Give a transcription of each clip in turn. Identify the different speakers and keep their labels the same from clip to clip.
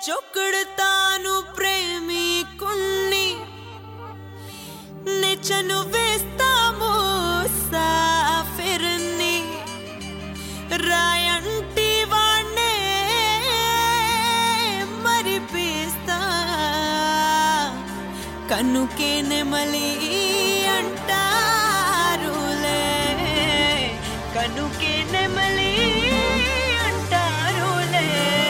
Speaker 1: చొక్కుడుతాను ప్రేమికుణ్ణి నెచ్చను వేస్తాము సాఫిర్ని రాయంటి వాణ్ణే మరిపిస్తా కన్నుకే నెమలి అంటారులే కన్నుకే నెమలి అంటారులే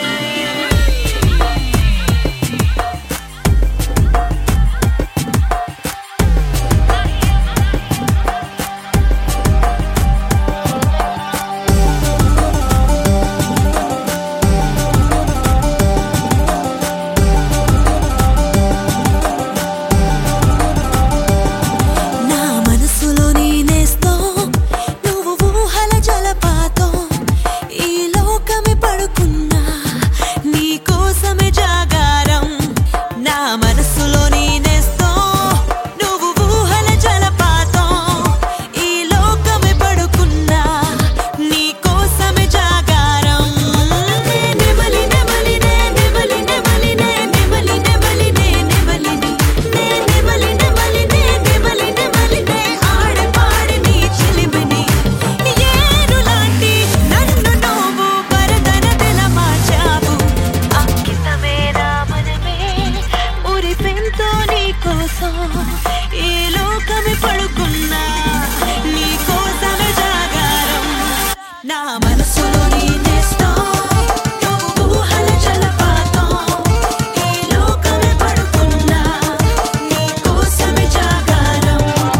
Speaker 1: నా మనసులో నేనేస్తో నువ్వు ఊహల జలపాతం ఈ లోకమే పడుకున్నా నీ కోసమే జాగారం నా మనసులో నేనేస్తో నువ్వు ఊహల జలపాతం ఈ లోకమే పడుకున్నా నీ కోసమే జాగారం నెమలి నెమలి నే నెమలి నెమలి నే నెమలి నెమలి నే నెమలి నే నెమలి నెమలి నే నెమలి నెమలి నే ఆడ పాడి నీ చిలిమిని ఏరులాంటి నన్ను నువ్వు పరదన తెల మార్చావు అంకితమేనా మనమే ఉరిపెంతో నీ కోసం ఈ లోకమే పడుకున్నా నీ కోసమే జాగారం నా మనసులో నేనేస్తా నువ్వు ఊహల జలపాతం ఈ లోకమే పడుకున్నా నీ కోసమే జాగారం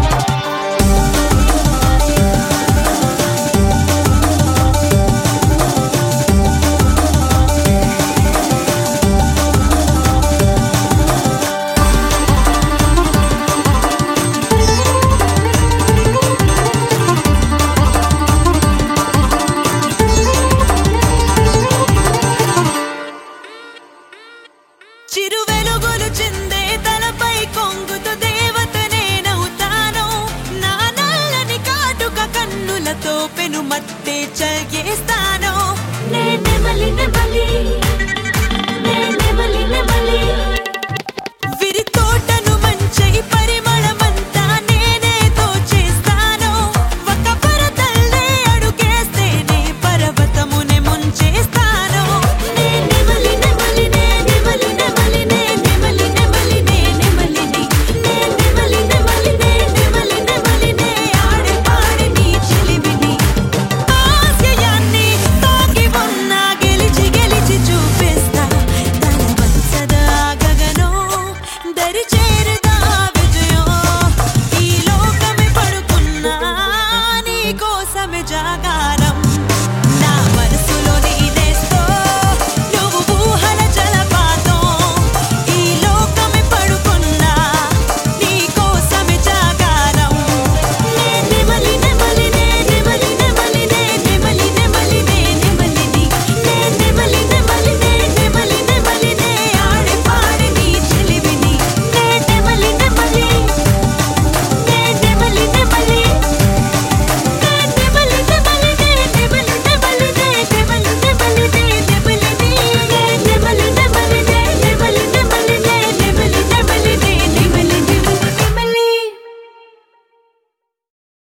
Speaker 1: చిరు వెలుగులు చిందే తలపై కొంగుతు దేవత నేనవుతాను నా నల్లని కాటుక కన్నులతో పెను మత్తే చల్గేస్తాను
Speaker 2: నే నెమలి నెమలి